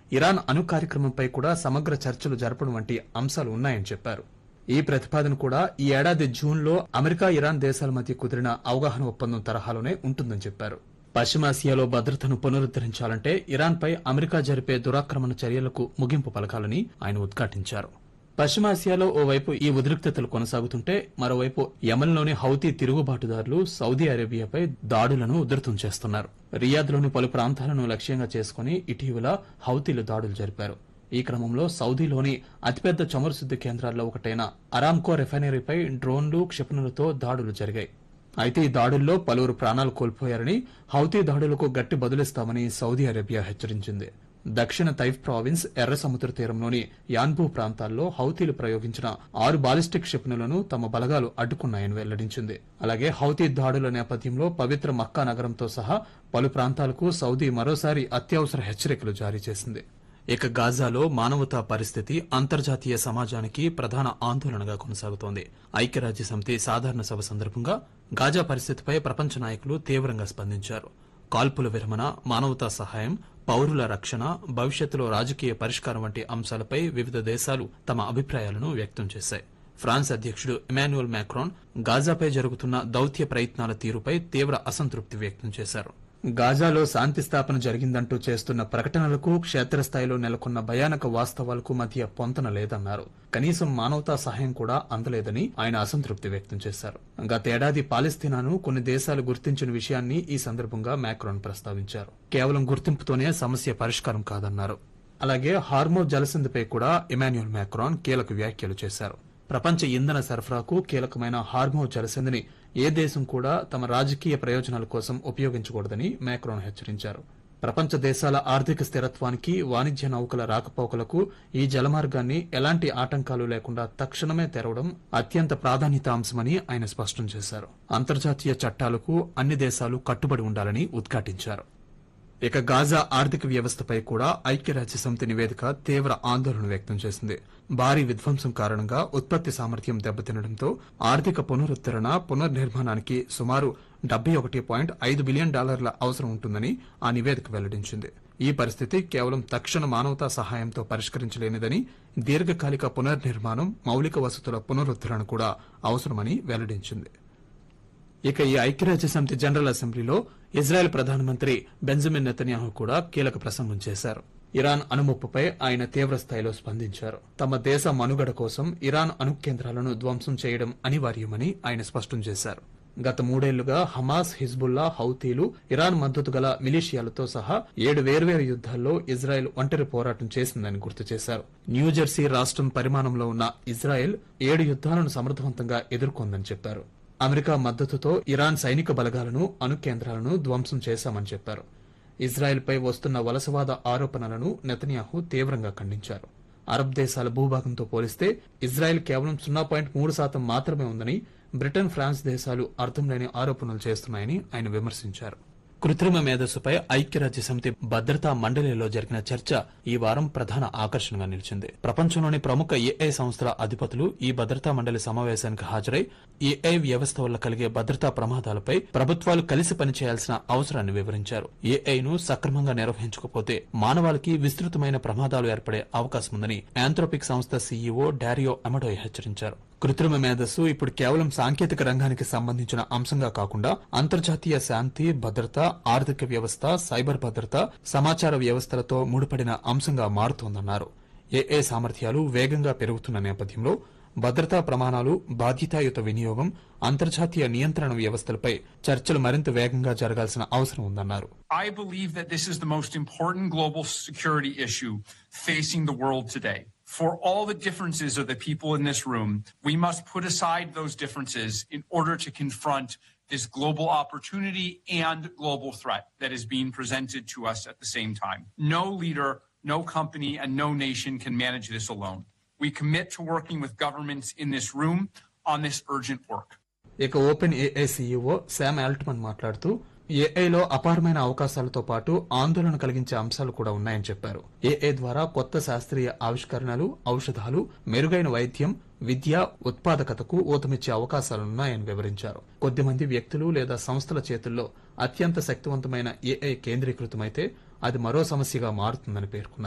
Iran అణు కార్యక్రమంపై కూడా సమగ్ర చర్చలు జరపడం వంటి అంశాలు ఉన్నాయని చెప్పారు ఈ ప్రతిపాదన కూడా ఈ ఏడాది జూన్లో అమెరికా ఇరాన్ దేశాల మధ్య కుదిరిన అవగాహన ఒప్పందం తరహాలోనే ఉంటుందని చెప్పారు పశ్చిమాసియాలో భద్రతను పునరుద్దరించాలంటే ఇరాన్పై అమెరికా జరిపే దురాక్రమణ చర్యలకు ముగింపు పలకాలని ఆయన ఉద్ఘాటించారు పశ్చిమాసియాలో ఓవైపు ఈ ఉద్రిక్తతలు కొనసాగుతుంటే మరోవైపు యమన్లోని హౌతీ తిరుగుబాటుదారులు సౌదీ అరేబియాపై దాడులను ఉధృతం చేస్తున్నారు రియాద్లోని పలు ప్రాంతాలను లక్ష్యంగా చేసుకుని ఇటీవల హౌతీలు దాడులు జరిపారు ఈ క్రమంలో సౌదీలోని అతిపెద్ద చమురు శుద్ది కేంద్రాల్లో ఒకటైన అరామ్కో రిఫైనరీపై డ్రోన్లు క్షిపణులతో దాడులు జరిగాయి అయితే ఈ దాడుల్లో పలువురు ప్రాణాలు కోల్పోయారని హౌతీ దాడులకు గట్టి బదులిస్తామని సౌదీ అరేబియా హెచ్చరించింది దక్షిణ తైఫ్ ప్రావిన్స్ ఎర్ర సముద్ర తీరంలోని యాన్బూ ప్రాంతాల్లో హౌతీలు ప్రయోగించిన ఆరు బాలిస్టిక్ క్షిపణులను తమ బలగాలు అడ్డుకున్నాయని వెల్లడించింది అలాగే హౌతీ దాడుల నేపథ్యంలో పవిత్ర మక్కా నగరంతో సహా పలు ప్రాంతాలకు సౌదీ మరోసారి అత్యవసర హెచ్చరికలు జారీ చేసింది ఇక గాజాలో మానవతా పరిస్థితి అంతర్జాతీయ సమాజానికి ప్రధాన ఆందోళనగా కొనసాగుతోంది ఐక్యరాజ్య సమితి సాధారణ సభ సందర్భంగా గాజా పరిస్థితిపై ప్రపంచ నాయకులు తీవ్రంగా స్పందించారు కాల్పుల విరమణ మానవతా సహాయం పౌరుల రక్షణ భవిష్యత్తులో రాజకీయ పరిష్కారం వంటి అంశాలపై వివిధ దేశాలు తమ అభిప్రాయాలను వ్యక్తం చేశాయి ఫ్రాన్స్ అధ్యక్షుడు ఇమాన్యుయల్ మ్యాక్రాన్ గాజాపై జరుగుతున్న దౌత్య ప్రయత్నాల తీరుపై తీవ్ర అసంతృప్తి వ్యక్తం చేశారు గాజాలో శాంతి స్థాపన జరిగిందంటూ చేస్తున్న ప్రకటనలకు క్షేత్రస్థాయిలో నెలకొన్న భయానక వాస్తవాలకు మధ్య పొంతన లేదన్నారు కనీసం మానవతా సహాయం కూడా అందలేదని ఆయన అసంతృప్తి వ్యక్తం చేశారు గతేడాది పాలస్తీనాను కొన్ని దేశాలు గుర్తించిన విషయాన్ని ఈ సందర్భంగా మ్యాక్రాన్ ప్రస్తావించారు కేవలం గుర్తింపుతోనే సమస్య పరిష్కారం కాదన్నారు అలాగే హార్మో జలసంధిపై కూడా ఇమాన్యుయల్ మ్యాక్రాన్ కీలక వ్యాఖ్యలు చేశారు ప్రపంచ ఇంధన సరఫరాకు కీలకమైన హార్మో జలసంధిని ఏ దేశం కూడా తమ రాజకీయ ప్రయోజనాల కోసం ఉపయోగించకూడదని మ్యాక్రోన్ హెచ్చరించారు ప్రపంచ దేశాల ఆర్థిక స్థిరత్వానికి వాణిజ్య నౌకల రాకపోకలకు ఈ జలమార్గాన్ని ఎలాంటి ఆటంకాలు లేకుండా తక్షణమే తెరవడం అత్యంత ప్రాధాన్యత అంశమని ఆయన స్పష్టం చేశారు అంతర్జాతీయ చట్టాలకు అన్ని దేశాలు కట్టుబడి ఉండాలని ఉద్ఘాటించారు ఇక గాజా ఆర్థిక వ్యవస్థపై కూడా ఐక్యరాజ్య సమితి నివేదిక తీవ్ర ఆందోళన వ్యక్తం చేసింది భారీ విధ్వంసం కారణంగా ఉత్పత్తి సామర్థ్యం దెబ్బతినడంతో ఆర్థిక పునరుద్దరణ పునర్నిర్మాణానికి సుమారు డెబ్బై ఒకటి పాయింట్ ఐదు బిలియన్ డాలర్ల అవసరం ఉంటుందని ఆ నివేదిక వెల్లడించింది ఈ పరిస్థితి కేవలం తక్షణ మానవతా సహాయంతో పరిష్కరించలేనిదని దీర్ఘకాలిక పునర్నిర్మాణం మౌలిక వసతుల పునరుద్దరణ కూడా అవసరమని వెల్లడించింది ఇక ఈ ఐక్యరాజ్య సమితి జనరల్ అసెంబ్లీలో ఇజ్రాయెల్ ప్రధానమంత్రి బెంజమిన్ నెతన్యాహు కూడా కీలక ప్రసంగం చేశారు ఇరాన్ అణుముప్పుపై ఆయన తీవ్ర స్థాయిలో స్పందించారు తమ దేశ మనుగడ కోసం ఇరాన్ అణు కేంద్రాలను ధ్వంసం చేయడం అనివార్యమని ఆయన స్పష్టం చేశారు గత మూడేళ్లుగా హమాస్ హిజ్బుల్లా హౌతీలు ఇరాన్ మద్దతు గల మిలీషియాలతో సహా ఏడు వేర్వేరు యుద్దాల్లో ఇజ్రాయెల్ ఒంటరి పోరాటం చేసిందని గుర్తు చేశారు న్యూజెర్సీ రాష్ట్రం పరిమాణంలో ఉన్న ఇజ్రాయెల్ ఏడు యుద్దాలను సమర్థవంతంగా ఎదుర్కొందని చెప్పారు అమెరికా మద్దతుతో ఇరాన్ సైనిక బలగాలను అణు కేంద్రాలను ధ్వంసం చేశామని చెప్పారు ఇజ్రాయెల్పై వస్తున్న వలసవాద ఆరోపణలను నెతన్యాహు తీవ్రంగా ఖండించారు అరబ్ దేశాల భూభాగంతో పోలిస్తే ఇజ్రాయెల్ కేవలం సున్నా పాయింట్ మూడు శాతం మాత్రమే ఉందని బ్రిటన్ ఫ్రాన్స్ దేశాలు అర్థం లేని ఆరోపణలు చేస్తున్నాయని ఆయన విమర్శించారు కృత్రిమ మేధస్సుపై ఐక్యరాజ్య సమితి భద్రతా మండలిలో జరిగిన చర్చ ఈ వారం ప్రధాన ఆకర్షణగా నిలిచింది ప్రపంచంలోని ప్రముఖ ఏఐ సంస్థల అధిపతులు ఈ భద్రతా మండలి సమావేశానికి హాజరై ఏఐ వ్యవస్థ వల్ల కలిగే భద్రతా ప్రమాదాలపై ప్రభుత్వాలు కలిసి పనిచేయాల్సిన అవసరాన్ని వివరించారు ఏఐను సక్రమంగా నిర్వహించకపోతే మానవాళికి విస్తృతమైన ప్రమాదాలు ఏర్పడే అవకాశం ఉందని ఆంథ్రోపిక్ సంస్థ సీఈఓ డారియో అమడోయ్ హెచ్చరించారు కృత్రిమ మేధస్సు ఇప్పుడు కేవలం సాంకేతిక రంగానికి సంబంధించిన అంశంగా కాకుండా అంతర్జాతీయ శాంతి భద్రత ఆర్థిక వ్యవస్థ సైబర్ భద్రత సమాచార వ్యవస్థలతో ముడిపడిన అంశంగా మారుతోందన్నారు ఏఏ సామర్థ్యాలు వేగంగా పెరుగుతున్న నేపథ్యంలో భద్రతా ప్రమాణాలు బాధ్యతాయుత వినియోగం అంతర్జాతీయ నియంత్రణ వ్యవస్థలపై చర్చలు మరింత వేగంగా జరగాల్సిన అవసరం ఉందన్నారు I believe that this is the most important global security issue facing the world today. For all the differences of the people in this room, we must put aside those differences in order to confront this global opportunity and global threat that is being presented to us at the same time. No leader, no company, and no nation can manage this alone. We commit to working with governments in this room on this urgent work. ఇక open AI CEO Sam Altman మాట్లాడుతూ ఏఐలో అపారమైన అవకాశాలతో పాటు ఆందోళన కలిగించే అంశాలు కూడా ఉన్నాయని చెప్పారు ఏఐ ద్వారా కొత్త శాస్త్రీయ ఆవిష్కరణలు ఔషధాలు మెరుగైన వైద్యం విద్య ఉత్పాదకతకు ఊతమిచ్చే అవకాశాలున్నాయని వివరించారు కొద్దిమంది వ్యక్తులు లేదా సంస్థల చేతుల్లో అత్యంత శక్తివంతమైన ఏఐ కేంద్రీకృతమైతే అది మరో సమస్యగా మారుతుందని పేర్కొన్నారు